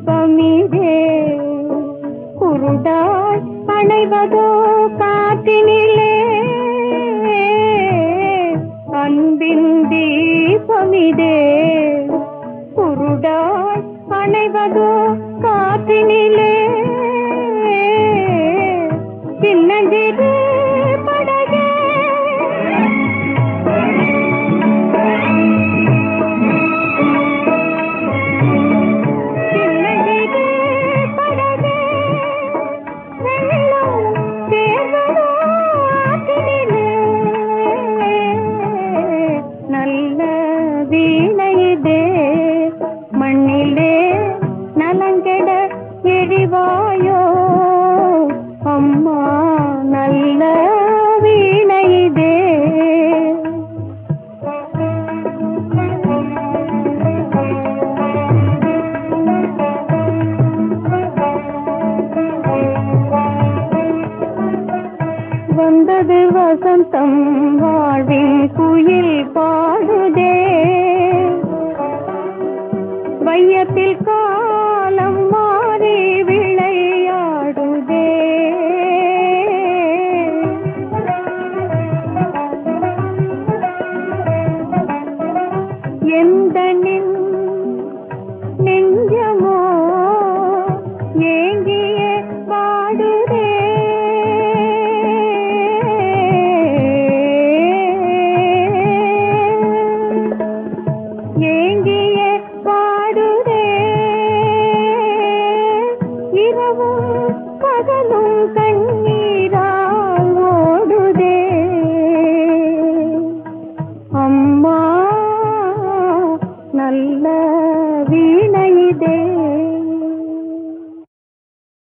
தீபமிதே குருடாய் அணைவதோ காற்றினிலே அன்பின் தீபமிதே குருடாய் அணைவதோ காற்றினிலே சின்னஞ்சிறு படகே சின்னஞ்சிறு படகே வெள்ளம் சேர்வதோ ஆற்றினிலே நல்ல வீணையிதே மண்ணிலே நலங்கெட எரிவாயோ அம்மா நல்ல வீணையிதே வந்தது வசந்தம் வாழ்வின் குயில் பாடுதே வையத்தில் காலம் மாறி விளையாடுதே எந்த நின்